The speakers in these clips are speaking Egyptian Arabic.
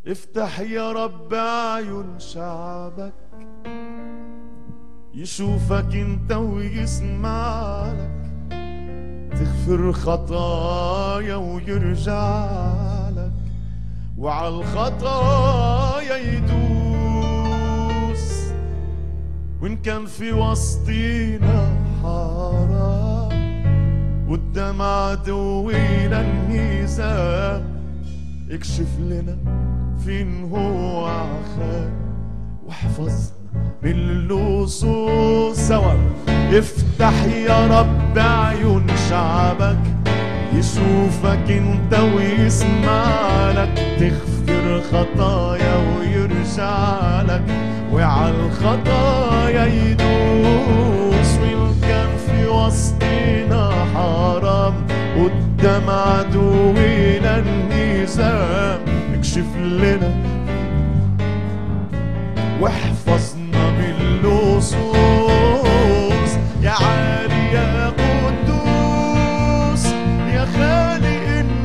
افتح يا رب عيون شعبك يشوفك انت ويسمع لك تغفر خطايا ويرجع لك وعلى الخطايا يدوس وان كان في وسطينا حرام قدام عدوينا النيزان اكشف لنا فين هو عخان واحفظنا من اللصوص سوا افتح يا رب عيون شعبك يشوفك انت ويسمع لك تغفر خطايا ويرجع لك وعلى الخطايا يدوس وان كان في وسطنا حرام قدام عدونا النظام اكشف لنا واحفظنا باللصوص يا عالي يا قدوس يا خالق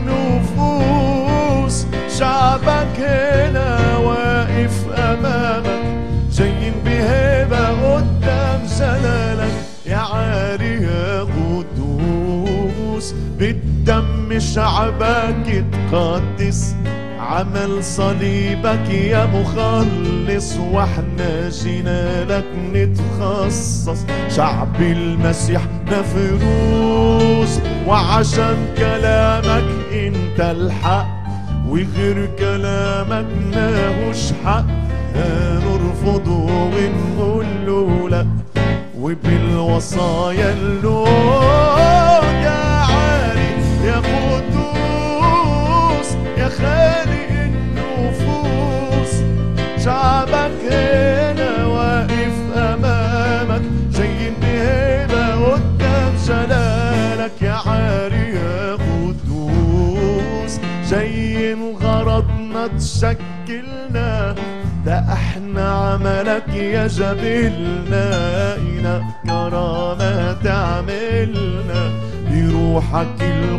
النفوس شعبك هنا واقف امامك جايين بهيبه قدام جلالك يا عالي يا قدوس بالدم شعبك اتقدس عمل صليبك يا مخلص واحنا جينا لك نتخصص شعب المسيح نفروس وعشان كلامك انت الحق وغير كلامك ماهوش حق هنرفضه ونقول له لا وبالوصايا اللون يا عالي يا قدوس يا خالق النفوس شعبك هنا واقف امامك جايين بهيبه قدام جلالك يا عالي يا قدوس جايين غرضنا تشكلنا ده احنا عملك يا جبلنا إنا كرامة تعملنا بروحك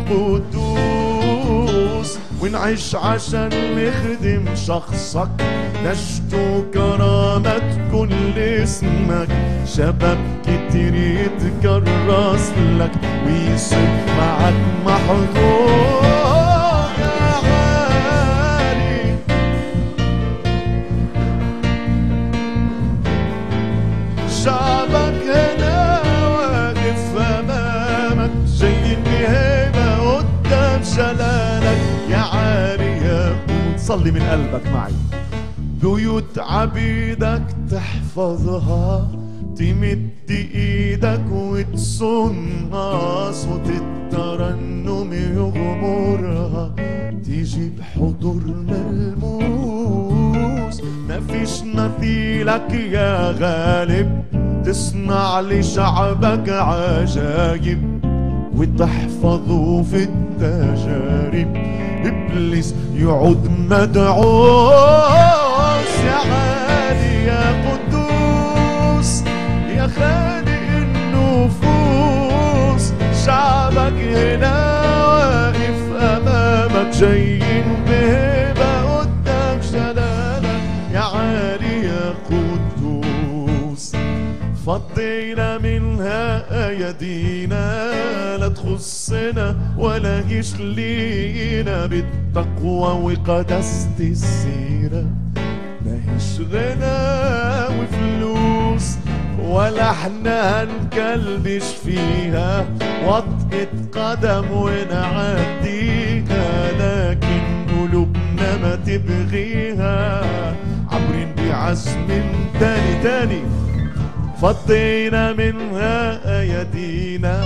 القدوس ونعيش عشان نخدم شخصك نشتو كرامة كل اسمك شباب كتير يتكرس لك ويصير معك محظوظ يا غالي شعبك هنا واقف امامك جايين بهيبه قدام جلالك يا عالي يا قوت صلي من قلبك معي بيوت عبيدك تحفظها تمد ايدك وتصونها صوت الترنم يغمرها تيجي بحضورنا الموس مفيش مثيلك يا غالب تصنع لشعبك عجايب وتحفظه في التجارب ابليس يعود مدعوس يا عالي يا قدوس يا خالق النفوس شعبك هنا واقف امامك جايين بهبه قدام جلالك يا عالي يا قدوس فضينا منها ايادينا لا تخصنا ولا جيش لينا بالتقوى وقداسة السيرة ماهيش غنى وفلوس ولا احنا هنكلبش فيها وطئة قدم ونعديها لكن قلوبنا ما تبغيها عبرين بعزم تاني تاني فضينا منها ايادينا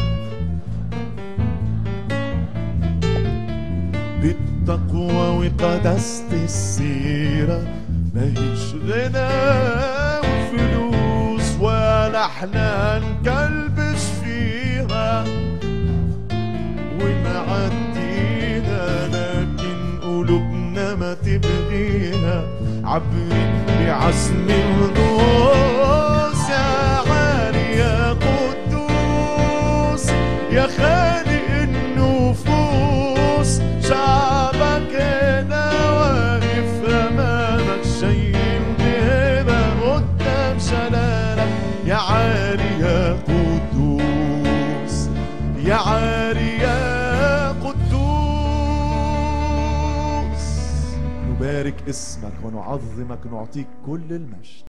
بالتقوى وقداسة السيرة ماهيش غنى وفلوس ولا احنا نكلبش فيها ونعديها لكن قلوبنا ما تبغيها عبرين بعزم الغوص يا عالي يا قدوس يا خالق النفوس شعبك هنا واقف أمامك عالي يا قدوس يا عالي يا قدوس نبارك اسمك ونعظمك نعطيك كل المجد